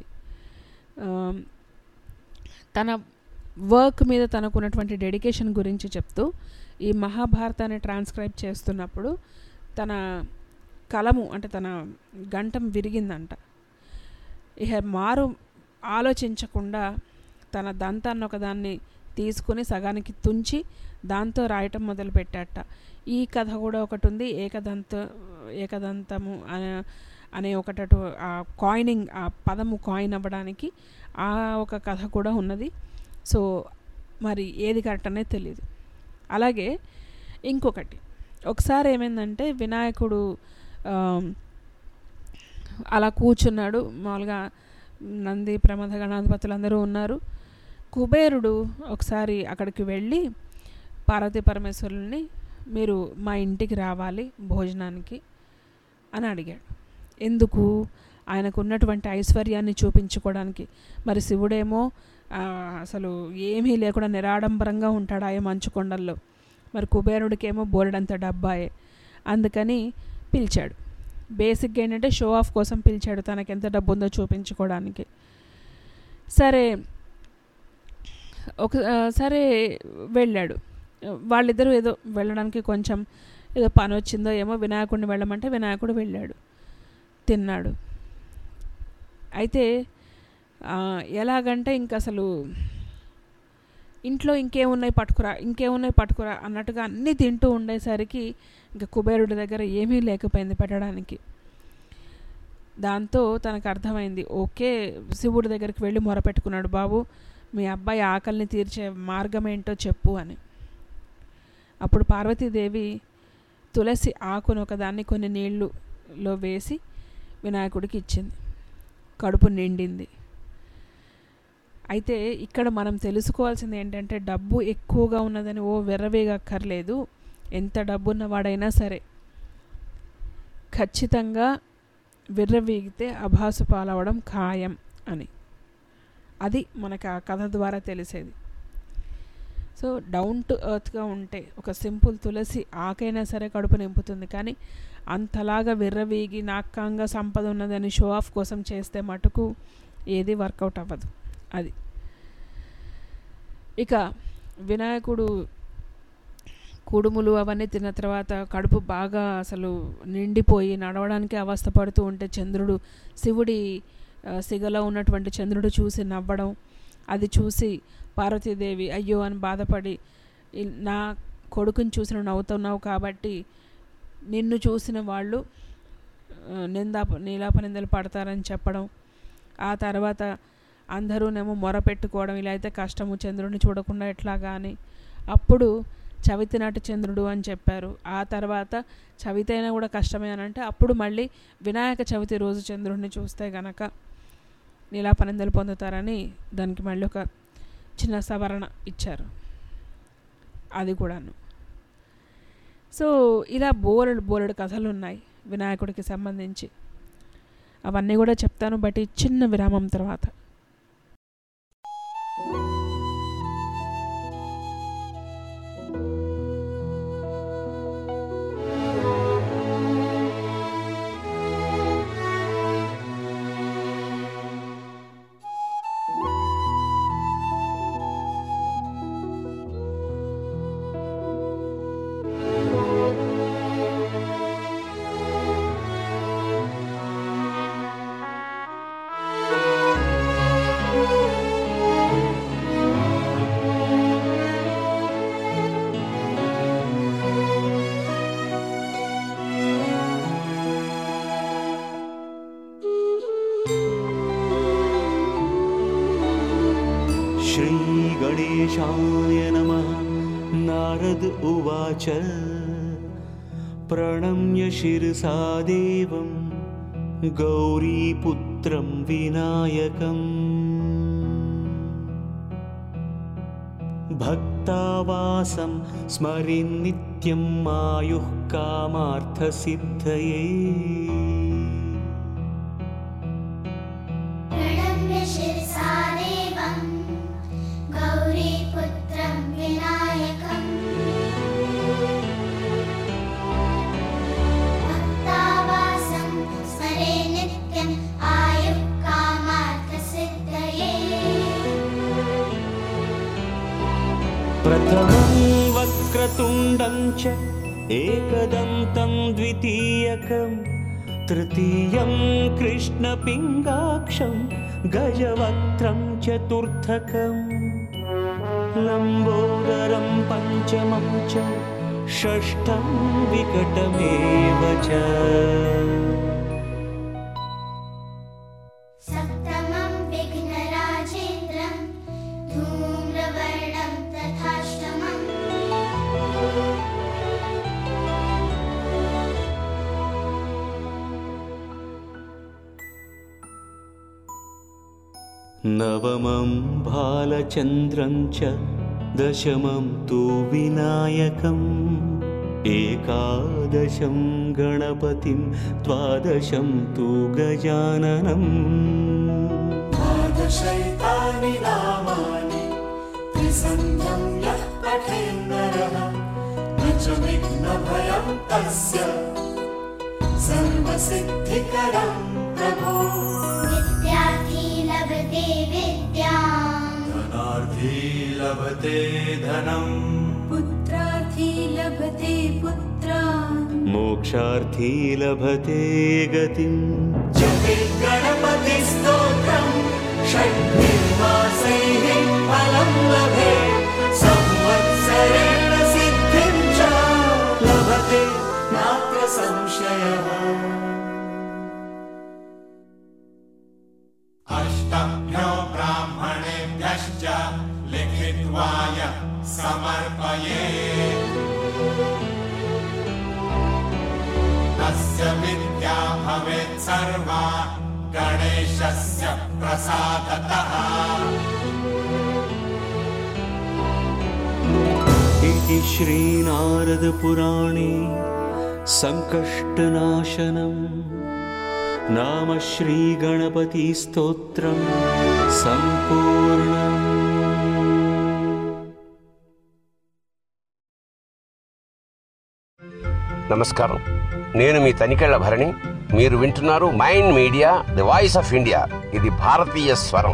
తన వర్క్ మీద తనకున్నటువంటి డెడికేషన్ గురించి చెప్తూ ఈ మహాభారతాన్ని ట్రాన్స్క్రైబ్ చేస్తున్నప్పుడు తన కలము అంటే తన గంటం విరిగిందంట ఇక మారు ఆలోచించకుండా తన దంతాన్ని ఒకదాన్ని తీసుకుని సగానికి తుంచి దాంతో రాయటం మొదలుపెట్టాట ఈ కథ కూడా ఒకటి ఉంది ఏకదంత ఏకదంతము అనే అనే ఒకటటు ఆ కాయినింగ్ ఆ పదము కాయిన్ అవ్వడానికి ఆ ఒక కథ కూడా ఉన్నది సో మరి ఏది కరెక్ట్ అనేది తెలియదు అలాగే ఇంకొకటి ఒకసారి ఏమైందంటే వినాయకుడు అలా కూర్చున్నాడు మామూలుగా నంది ప్రమథ గణాధిపతులు అందరూ ఉన్నారు కుబేరుడు ఒకసారి అక్కడికి వెళ్ళి పార్వతీ పరమేశ్వరుల్ని మీరు మా ఇంటికి రావాలి భోజనానికి అని అడిగాడు ఎందుకు ఆయనకు ఉన్నటువంటి ఐశ్వర్యాన్ని చూపించుకోవడానికి మరి శివుడేమో అసలు ఏమీ లేకుండా నిరాడంబరంగా ఉంటాడు ఆయన మంచు కొండల్లో మరి కుబేరుడికేమో బోలెడంత డబ్బాయే అందుకని పిలిచాడు బేసిక్గా ఏంటంటే షో ఆఫ్ కోసం పిలిచాడు తనకి ఎంత డబ్బు ఉందో చూపించుకోవడానికి సరే ఒక సరే వెళ్ళాడు వాళ్ళిద్దరూ ఏదో వెళ్ళడానికి కొంచెం ఏదో పని వచ్చిందో ఏమో వినాయకుడిని వెళ్ళమంటే వినాయకుడు వెళ్ళాడు తిన్నాడు అయితే ఎలాగంటే ఇంక అసలు ఇంట్లో ఇంకేమున్నాయి పట్టుకురా ఇంకేమున్నాయి పట్టుకురా అన్నట్టుగా అన్నీ తింటూ ఉండేసరికి ఇంకా కుబేరుడి దగ్గర ఏమీ లేకపోయింది పెట్టడానికి దాంతో తనకు అర్థమైంది ఓకే శివుడి దగ్గరికి వెళ్ళి మొరపెట్టుకున్నాడు బాబు మీ అబ్బాయి ఆకలిని తీర్చే మార్గం ఏంటో చెప్పు అని అప్పుడు పార్వతీదేవి తులసి ఆకును ఒకదాన్ని కొన్ని నీళ్ళులో వేసి వినాయకుడికి ఇచ్చింది కడుపు నిండింది అయితే ఇక్కడ మనం తెలుసుకోవాల్సింది ఏంటంటే డబ్బు ఎక్కువగా ఉన్నదని ఓ వెర్రవేగక్కర్లేదు ఎంత డబ్బున్న వాడైనా సరే ఖచ్చితంగా విర్రవీగితే అభాసు పాలవడం ఖాయం అని అది మనకు ఆ కథ ద్వారా తెలిసేది సో డౌన్ టు ఎర్త్గా ఉంటే ఒక సింపుల్ తులసి ఆకైనా సరే కడుపు నింపుతుంది కానీ అంతలాగా విర్రవీగి నాక్కంగా సంపద ఉన్నదని షో ఆఫ్ కోసం చేస్తే మటుకు ఏది వర్కౌట్ అవ్వదు అది ఇక వినాయకుడు కుడుములు అవన్నీ తిన్న తర్వాత కడుపు బాగా అసలు నిండిపోయి నడవడానికి అవస్థపడుతూ ఉంటే చంద్రుడు శివుడి సిగలో ఉన్నటువంటి చంద్రుడు చూసి నవ్వడం అది చూసి పార్వతీదేవి అయ్యో అని బాధపడి నా కొడుకుని చూసిన నవ్వుతున్నావు కాబట్టి నిన్ను చూసిన వాళ్ళు నిందా నీలాప నిందలు పడతారని చెప్పడం ఆ తర్వాత అందరూనేమో మొర పెట్టుకోవడం ఇలా అయితే కష్టము చంద్రుడిని చూడకుండా ఎట్లా కానీ అప్పుడు చవితి నాటి చంద్రుడు అని చెప్పారు ఆ తర్వాత చవితి అయినా కూడా కష్టమే అని అంటే అప్పుడు మళ్ళీ వినాయక చవితి రోజు చంద్రుడిని చూస్తే గనక నీలాపనిందలు పొందుతారని దానికి మళ్ళీ ఒక చిన్న సవరణ ఇచ్చారు అది కూడాను సో ఇలా బోలెడు బోలెడు కథలు ఉన్నాయి వినాయకుడికి సంబంధించి అవన్నీ కూడా చెప్తాను బట్ ఈ చిన్న విరామం తర్వాత श्रीगणेशाय नमः नारद उवाच प्रणम्य शिरसा देवं गौरीपुत्रं विनायकम् भक्तावासं स्मरिन् नित्यं आयुः कामार्थसिद्धये प्रणम्य शिरसा देवं गौरीपुत्रं विनायकम् भक्तावासं स्मरे नित्यम् आयुः कामार्थसिद्धये प्रथमं वक्रतुण्डं च एकदन्तं द्वितीयकं तृतीयं कृष्णपिङ्गाक्षं गजवक्त्रं चतुर्थकं लम्बोदरं पञ्चमं च षष्ठं विकटमेव च सप्तमं विघ्नराजेन्द्रं धूम्रवर्णं तथाष्टमम् नवमं बालचन्द्रं च दशमं तु विनायकम् एकादशं गणपतिं द्वादशं तु गजाननम् द्वादशैतानि नामानि त्रिसन्ध्यं यः पठेन्नरः न च विघ्नभयं तस्य सर्वसिद्धिकरं प्रभो विद्यार्थी लभते विद्याम् धनार्थी लभते धनम् पुत्रार्थी लभते पुत्रान् मोक्षार्थी लभते गतिम् जपिर्गणपतिस्तोत्रम् षड्भिर्मासैः फलं लभे संवत्सरेण सिद्धिं च लभते नात्र संशयः अष्टभ्यो ब्राह्मणेभ्यश्च लिखित्वाय समर्पये तस्य विद्या भवेत् सर्वा गणेशस्य प्रसादतः इति श्रीनारदपुराणे सङ्कष्टनाशनम् नाम श्रीगणपतिस्तोत्रं सम्पूर्णम् నమస్కారం నేను మీ తనికెళ్ల భరణి మీరు వింటున్నారు mind media the voice of India ఇది భారతీయ స్వరం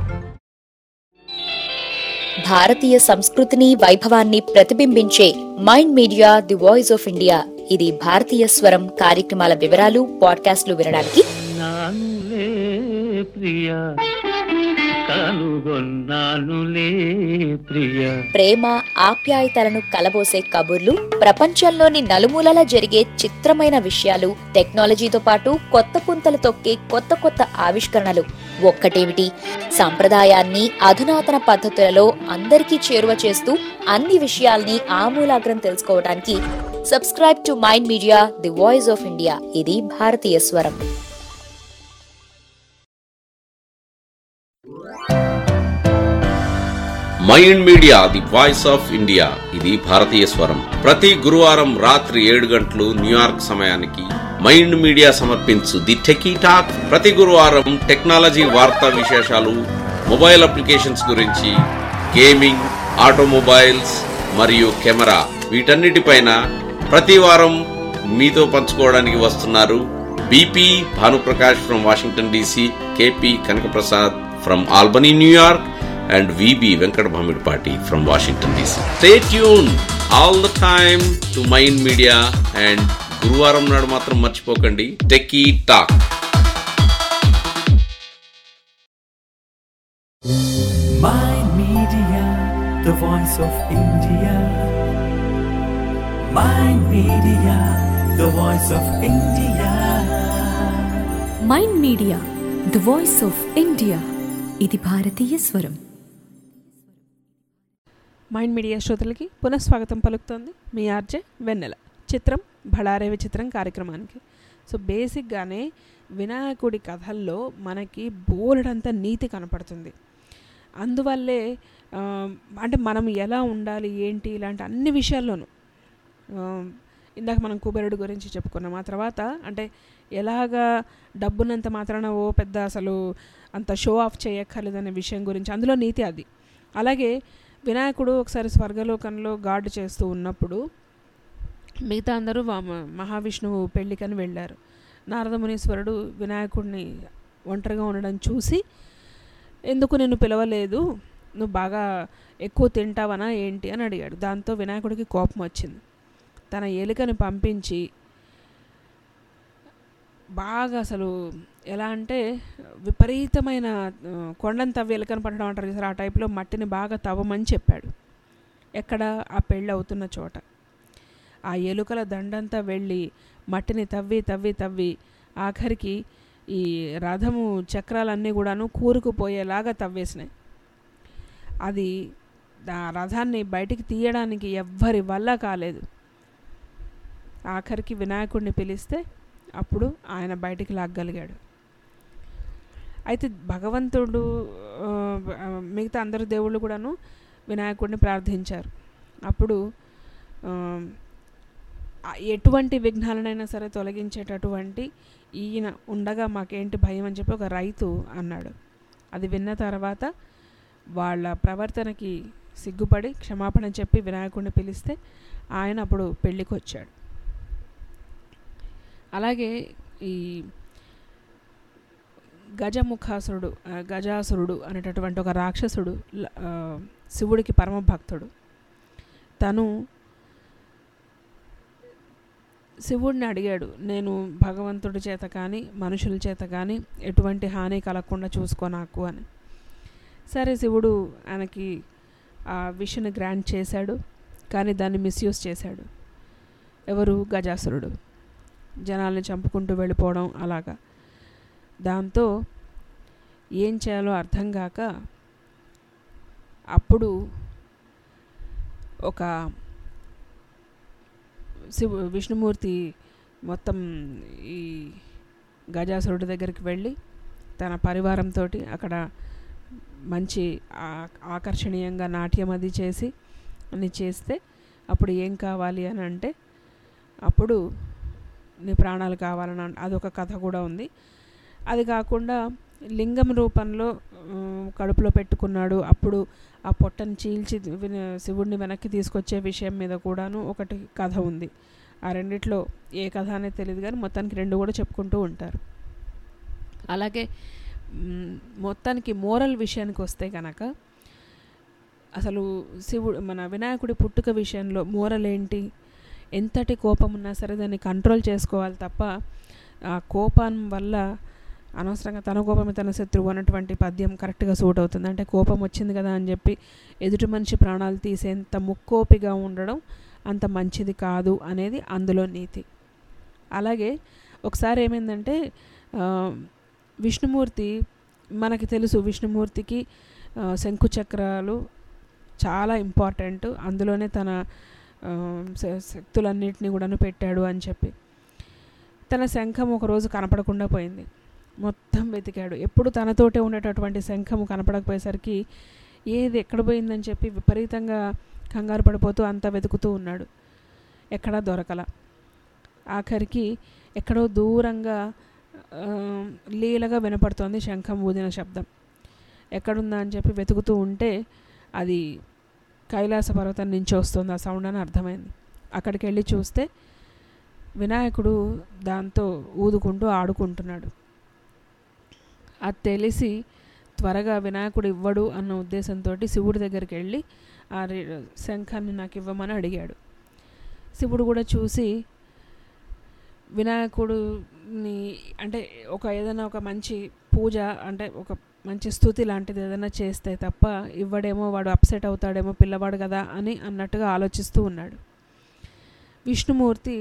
భారతీయ సంస్కృతిని వైభవాన్ని ప్రతిబింబించే mind media the voice of India ఇది భారతీయ స్వరం కార్యక్రమాల వివరాలు పాడ్కాస్ట్లు వినడానికి నానులే ప్రియ కనుగొన్నానులే ప్రియ ప్రేమ ఆప్యాయతలను కలబోసే కబుర్లు ప్రపంచంలోని నలుమూలల జరిగే చిత్రమైన విషయాలు టెక్నాలజీతో పాటు కొత్త పుంతలు తొక్కే కొత్త కొత్త ఆవిష్కరణలు ఒక్కటేమిటి సంప్రదాయాన్ని అధునాతన పద్ధతులలో అందరికీ చేరువ చేస్తూ అన్ని విషయాల్ని ఆమూలాగ్రం తెలుసుకోవడానికి subscribe to mind media the voice of India ఇది భారతీయ స్వరం mind media the voice of India ఇది భారతీయ స్వరం ప్రతి గురువారం రాత్రి ఏడు గంటలు న్యూయార్క్ సమయానికి మైండ్ మీడియా సమర్పించు ది టెకీ టాక్ ప్రతి గురువారం టెక్నాలజీ వార్తా విశేషాలు మొబైల్ అప్లికేషన్స్ గురించి గేమింగ్ ఆటోమొబైల్స్ మరియు కెమెరా వీటన్నిటిపైన ప్రతి వారం మీతో పంచుకోవడానికి వస్తున్నారు BP Bhanuprakash from Washington DC KP Kanakaprasad from Albany New York and VB Venkat Bhamidpati from Washington DC. Stay tuned all the time to Mind Media and గురువారం నాడు మాత్రం మర్చిపోకండి techie talk Mind Media, the voice of India. Mind Media, the voice of India. Mind media the voice of India ఇది భారతీయ స్వరం మైండ్ మీడియా శ్రోతలకి పునఃస్వాగతం పలుకుతోంది మీ ఆర్జే వెన్నెల చిత్రం బళారే విచిత్రం కార్యక్రమానికి సో బేసిక్గానే వినాయకుడి కథల్లో మనకి బోలెడంత నీతి కనపడుతుంది అందువల్లే ఆ, అంటే మనం ఎలా ఉండాలి ఏంటి ఇలాంటి అన్ని విషయాల్లోనూ ఆ, ఇందాక మనం కుబేరుడు గురించి చెప్పుకున్నాం ఆ తర్వాత అంటే ఎలాగా డబ్బునంత మాత్రాన ఓ పెద్ద అసలు అంత షో ఆఫ్ చేయక్కర్లేదనే విషయం గురించి అందులో నీతి అది అలాగే వినాయకుడు ఒకసారి స్వర్గలోకంలో గార్డు చేస్తూ ఉన్నప్పుడు మిగతా అందరూ వా- మహావిష్ణువు పెళ్ళికని వెళ్ళారు నారద మునీశ్వరుడు వినాయకుడిని ఒంటరిగా ఉండడం చూసి ఎందుకు నిన్ను పిలవలేదు నువ్వు బాగా ఎక్కువ తింటావనా ఏంటి అని అడిగాడు దాంతో వినాయకుడికి కోపం వచ్చింది తన ఎలుకని పంపించి బాగా అసలు ఎలా అంటే విపరీతమైన ఆ, కొండను తవ్వి ఎలుకని పట్టడం అంటారు చూసారు ఆ టైప్లో మట్టిని బాగా తవ్వమని చెప్పాడు ఎక్కడ ఆ పెళ్ళి అవుతున్న చోట ఆ ఎలుకల దండంతా వెళ్ళి మట్టిని తవ్వి తవ్వి తవ్వి ఆఖరికి ఈ రథము చక్రాలన్నీ కూడాను కూరుకుపోయేలాగా తవ్వేసినాయి అది ఆ రథాన్ని బయటికి తీయడానికి ఎవ్వరి వల్ల కాలేదు ఆఖరికి వినాయకుడిని పిలిస్తే అప్పుడు ఆయన బయటికి లాగ్గలిగాడు అయితే భగవంతుడు ఆ, ఆ, మిగతా అందరు దేవుళ్ళు కూడాను వినాయకుడిని ప్రార్థించారు అప్పుడు ఆ, ఆ ఎటువంటి విఘ్నాలనైనా సరే తొలగించేటటువంటి ఈయన ఉండగా మాకేంటి భయం అని చెప్పి ఒక రైతు అన్నాడు అది విన్న తర్వాత వాళ్ళ ప్రవర్తనకి సిగ్గుపడి క్షమాపణ చెప్పి వినాయకుడిని పిలిస్తే ఆయన అప్పుడు పెళ్ళికి వచ్చాడు అలాగే ఈ గజముఖాసురుడు ఆ, గజాసురుడు అనేటటువంటి ఒక రాక్షసుడు ల- ఆ, శివుడికి పరమ భక్తుడు తను శివుడిని అడిగాడు నేను భగవంతుడి చేత కానీ మనుషుల చేత కానీ ఎటువంటి హాని కలగకుండా చూసుకో నాకు అని సరే శివుడు ఆయనకి ఆ విష్ని గ్రాంట్ చేశాడు కానీ దాన్ని మిస్యూజ్ చేశాడు ఎవరు గజాసురుడు జనాల్ని చంపుకుంటూ వెళ్ళిపోవడం అలాగా దాంతో ఏం చేయాలో అర్థం కాక అప్పుడు ఒక శివ విష్ణుమూర్తి మొత్తం ఈ గజాసురుడి దగ్గరికి వెళ్ళి తన పరివారంతో అక్కడ మంచి ఆ- ఆకర్షణీయంగా నాట్యం అది చేసి అని చేస్తే అప్పుడు ఏం కావాలి అని అంటే అప్పుడు నీ ప్రాణాలు కావాలని అన్- అదొక కథ కూడా ఉంది అది కాకుండా లింగం రూపంలో ఆ, కడుపులో పెట్టుకున్నాడు అప్పుడు ఆ పొట్టను చీల్చి విన- శివుడిని వెనక్కి తీసుకొచ్చే విషయం మీద కూడాను ఒకటి కథ ఉంది ఆ రెండిట్లో ఏ కథ అనేది తెలియదు కానీ మొత్తానికి రెండు కూడా చెప్పుకుంటూ ఉంటారు అలాగే మ్, మొత్తానికి మోరల్ విషయానికి వస్తే కనుక అసలు శివుడు మన వినాయకుడి పుట్టుక విషయంలో మోరల్ ఏంటి ఎంతటి కోపం ఉన్నా సరే దాన్ని కంట్రోల్ చేసుకోవాలి తప్ప ఆ కోపం వల్ల అనవసరంగా తన కోపమే తన శత్రువు అన్నటువంటి పద్యం కరెక్ట్గా సూట్ అవుతుంది అంటే కోపం వచ్చింది కదా అని చెప్పి ఎదుటి మనిషి ప్రాణాలు తీసేంత ముక్కోపిగా ఉండడం అంత మంచిది కాదు అనేది అందులో నీతి అలాగే ఒకసారి ఏమైందంటే ఆ, విష్ణుమూర్తి మనకి తెలుసు విష్ణుమూర్తికి ఆ, శంకు చక్రాలు చాలా ఇంపార్టెంట్ అందులోనే తన ఆ, శ- శక్తులన్నిటినీ కూడాను పెట్టాడు అని చెప్పి తన శంఖం ఒకరోజు కనపడకుండా పోయింది మొత్తం వెతికాడు ఎప్పుడు తనతోటే ఉండేటటువంటి శంఖము కనపడకపోయేసరికి ఏది ఎక్కడ పోయిందని చెప్పి విపరీతంగా కంగారు పడిపోతూ అంతా వెతుకుతూ ఉన్నాడు ఎక్కడా దొరకల ఆఖరికి ఎక్కడో దూరంగా ఆ, లీలగా వినపడుతోంది శంఖం ఊదిన శబ్దం ఎక్కడుందా అని చెప్పి వెతుకుతూ ఉంటే అది కైలాస పర్వతం నుంచి వస్తుంది ఆ సౌండ్ అని అర్థమైంది అక్కడికి వెళ్ళి చూస్తే వినాయకుడు దాంతో ఊదుకుంటూ ఆడుకుంటున్నాడు అది తెలిసి త్వరగా వినాయకుడు ఇవ్వడు అన్న ఉద్దేశంతో శివుడి దగ్గరికి వెళ్ళి ఆ రి- శంఖాన్ని నాకు ఇవ్వమని అడిగాడు శివుడు కూడా చూసి వినాయకుడుని అంటే ఒక ఏదైనా ఒక మంచి పూజ అంటే ఒక మంచి స్థుతి లాంటిది ఏదైనా చేస్తే తప్ప ఇవ్వడేమో వాడు అప్సెట్ అవుతాడేమో పిల్లవాడు కదా అని అన్నట్టుగా ఆలోచిస్తూ ఉన్నాడు విష్ణుమూర్తి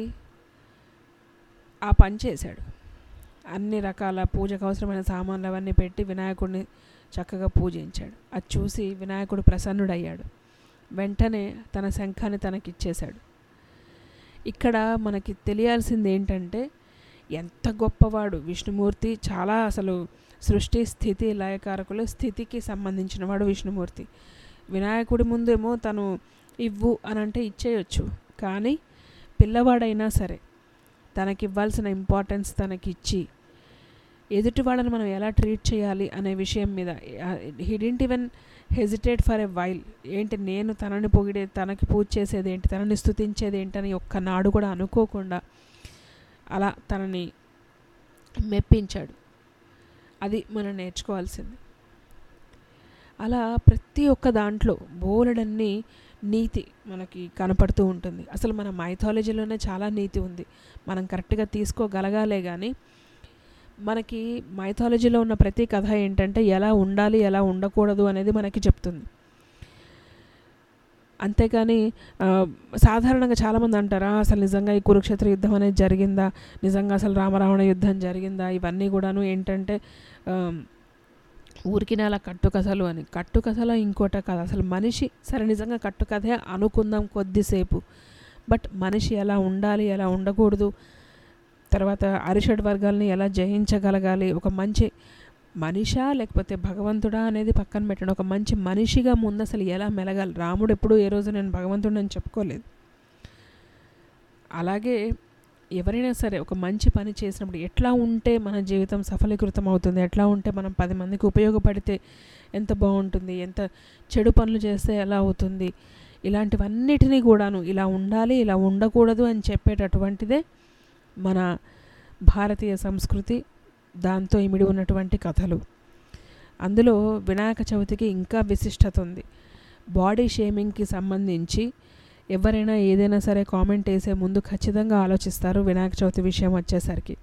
ఆ పని చేశాడు అన్ని రకాల పూజకు అవసరమైన సామాన్లు అవన్నీ పెట్టి వినాయకుడిని చక్కగా పూజించాడు అది చూసి వినాయకుడు ప్రసన్నుడయ్యాడు వెంటనే తన శంఖాన్ని తనకిచ్చేశాడు ఇక్కడ మనకి తెలియాల్సింది ఏంటంటే ఎంత గొప్పవాడు విష్ణుమూర్తి చాలా అసలు సృష్టి స్థితి లయకారకులు స్థితికి సంబంధించిన వాడు విష్ణుమూర్తి వినాయకుడి ముందేమో తను ఇవ్వు అని అంటే ఇచ్చేయచ్చు కానీ పిల్లవాడైనా సరే తనకి ఇవ్వాల్సిన ఇంపార్టెన్స్ తనకిచ్చి ఎదుటి వాళ్ళని మనం ఎలా ట్రీట్ చేయాలి అనే విషయం మీద he didn't even hesitate for a while ఏంటి నేను తనని పొగిడే తనకి పూజ చేసేది ఏంటి తనని స్థుతించేది ఏంటని ఒక్కనాడు కూడా అనుకోకుండా అలా తనని మెప్పించాడు అది మనం నేర్చుకోవాల్సింది అలా ప్రతి ఒక్క దాంట్లో బోలెడన్ని నీతి మనకి కనపడుతూ ఉంటుంది అసలు మన మైథాలజీలోనే చాలా నీతి ఉంది మనం కరెక్ట్గా తీసుకోగలగాలే కానీ మనకి మైథాలజీలో ఉన్న ప్రతి కథ ఏంటంటే ఎలా ఉండాలి ఎలా ఉండకూడదు అనేది మనకి చెప్తుంది అంతేకాని ఆ, సాధారణంగా చాలామంది అంటారా అసలు నిజంగా ఈ కురుక్షేత్ర యుద్ధం అనేది జరిగిందా నిజంగా అసలు రామరావణ యుద్ధం జరిగిందా ఇవన్నీ కూడాను ఏంటంటే ఆ, ఊరికినే అలా కట్టుకథలు అని కట్టుకథలో ఇంకోట కథ అసలు మనిషి సరే నిజంగా కట్టుకథే అనుకుందాం కొద్దిసేపు బట్ మనిషి ఎలా ఉండాలి ఎలా ఉండకూడదు తర్వాత అరిషడ్ వర్గాల్ని ఎలా జయించగలగాలి ఒక మంచి మనిషా లేకపోతే భగవంతుడా అనేది పక్కన పెట్టండి ఒక మంచి మనిషిగా ముందు అసలు ఎలా మెలగాలి రాముడు ఎప్పుడు ఏ రోజు నేను భగవంతుడు అని చెప్పుకోలేదు అలాగే ఎవరైనా సరే ఒక మంచి పని చేసినప్పుడు ఎట్లా ఉంటే మన జీవితం సఫలీకృతం అవుతుంది ఎట్లా ఉంటే మనం పది మందికి ఉపయోగపడితే ఎంత బాగుంటుంది ఎంత చెడు పనులు చేస్తే ఎలా అవుతుంది ఇలాంటివన్నిటినీ కూడాను ఇలా ఉండాలి ఇలా ఉండకూడదు అని చెప్పేటటువంటిదే మన భారతీయ సంస్కృతి దాంతో ఇమిడి ఉన్నటువంటి కథలు అందులో వినాయక చవితికి ఇంకా విశిష్టత ఉంది బాడీ షేమింగ్కి సంబంధించి ఎవరైనా ఏదైనా సరే కామెంట్ వేసే ముందు ఖచ్చితంగా ఆలోచిస్తారు వినాయక చవితి విషయం వచ్చేసరికి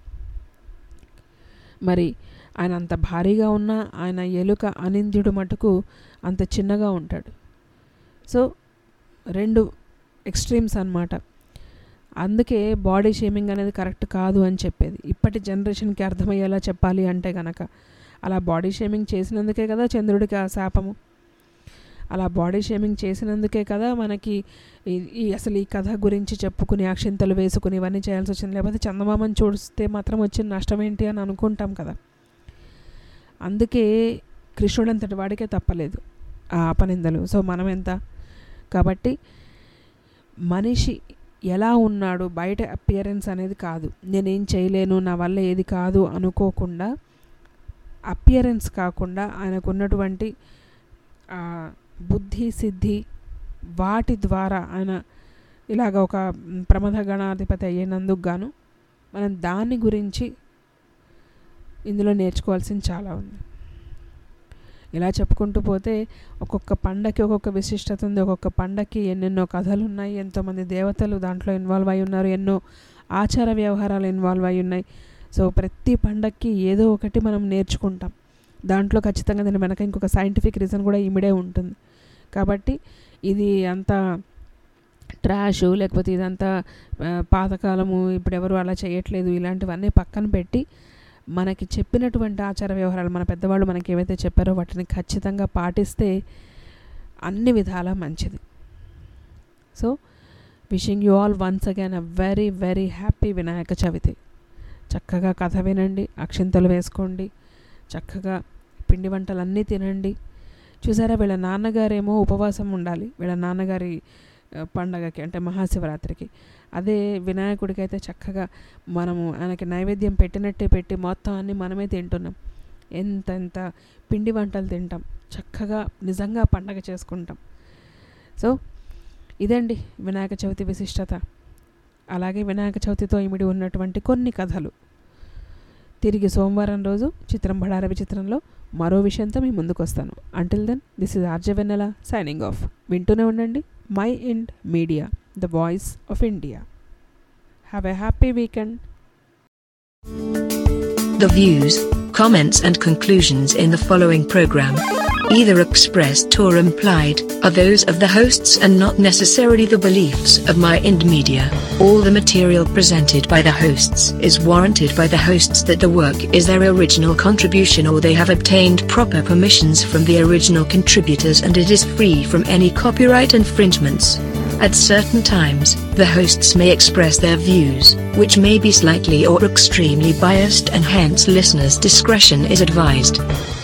మరి ఆయన అంత భారీగా ఉన్న ఆయన ఎలుక అనింద్యుడు మటుకు అంత చిన్నగా ఉంటాడు సో రెండు ఎక్స్ట్రీమ్స్ అన్నమాట అందుకే బాడీ షేమింగ్ అనేది కరెక్ట్ కాదు అని చెప్పేది ఇప్పటి జనరేషన్కి అర్థమయ్యేలా చెప్పాలి అంటే గనక అలా బాడీ షేమింగ్ చేసినందుకే కదా చంద్రుడికి ఆ శాపము అలా బాడీ షేమింగ్ చేసినందుకే కదా మనకి ఈ- ఈ అసలు ఈ కథ గురించి చెప్పుకుని అక్షింతలు వేసుకుని ఇవన్నీ చేయాల్సి వచ్చింది లేకపోతే చందమామని చూస్తే మాత్రం వచ్చిన నష్టం ఏంటి అని అనుకుంటాం కదా అందుకే కృష్ణుడంతటి వాడికే తప్పలేదు ఆ అపనిందలు సో మనం ఎంత కాబట్టి మనిషి ఎలా ఉన్నాడు బయట అపియరెన్స్ అనేది కాదు నేనేం చేయలేను నా వల్ల ఏది కాదు అనుకోకుండా అపియరెన్స్ కాకుండా ఆయనకు ఉన్నటువంటి ఆ, బుద్ధి సిద్ధి వాటి ద్వారా ఆయన ఇలాగ ఒక మ్, ప్రమథ గణాధిపతి అయ్యేనందుకు గాను మనం దాని గురించి ఇందులో నేర్చుకోవాల్సింది చాలా ఉంది ఇలా చెప్పుకుంటూ పోతే ఒక్కొక్క పండకి ఒక్కొక్క విశిష్టత ఉంది ఒక్కొక్క పండకి ఎన్నెన్నో కథలు ఉన్నాయి ఎంతోమంది దేవతలు దాంట్లో ఇన్వాల్వ్ అయి ఉన్నారు ఎన్నో ఆచార వ్యవహారాలు ఇన్వాల్వ్ అయి ఉన్నాయి సో ప్రతి పండక్కి ఏదో ఒకటి మనం నేర్చుకుంటాం దాంట్లో ఖచ్చితంగా దాని వెనక ఇంకొక సైంటిఫిక్ రీజన్ కూడా ఇమిడే ఉంటుంది కాబట్టి ఇది అంత ట్రాష్ లేకపోతే ఇదంతా ఆ, పాతకాలము ఇప్పుడు ఎవరు అలా చేయట్లేదు ఇలాంటివన్నీ పక్కన పెట్టి మనకి చెప్పినటువంటి ఆచార వ్యవహారాలు మన పెద్దవాళ్ళు మనకి ఏవైతే చెప్పారో వాటిని ఖచ్చితంగా పాటిస్తే అన్ని విధాలా మంచిది so wishing you all once again a very very happy Vinayaka Chavithi చక్కగా కథ వినండి అక్షింతలు వేసుకోండి చక్కగా పిండి వంటలన్నీ తినండి చూసారా వీళ్ళ నాన్నగారేమో ఉపవాసం ఉండాలి వీళ్ళ నాన్నగారి ఆ, పండగకి అంటే మహాశివరాత్రికి అదే వినాయకుడికి అయితే చక్కగా మనము ఆయనకి నైవేద్యం పెట్టినట్టే పెట్టి మొత్తం అన్ని మనమే తింటున్నాం ఎంత ఎంత పిండి వంటలు తింటాం చక్కగా నిజంగా పండగ చేసుకుంటాం సో ఇదండి వినాయక చవితి విశిష్టత అలాగే వినాయక చవితితో ఇమిడి ఉన్నటువంటి కొన్ని కథలు తిరిగి సోమవారం రోజు చిత్రం బడార విచిత్రంలో మరో విషయంతో మీ ముందుకు వస్తాను until then this is RJ Vennela signing off వింటూనే ఉండండి mind media the voice of India have a happy weekend The views, comments, and conclusions in the following program, either expressed or implied, are those of the hosts and not necessarily the beliefs of My Ind Media. All the material presented by the hosts is warranted by the hosts that the work is their original contribution or they have obtained proper permissions from the original contributors and it is free from any copyright infringements. At certain times, the hosts may express their views, which may be slightly or extremely biased, and hence listeners' discretion is advised.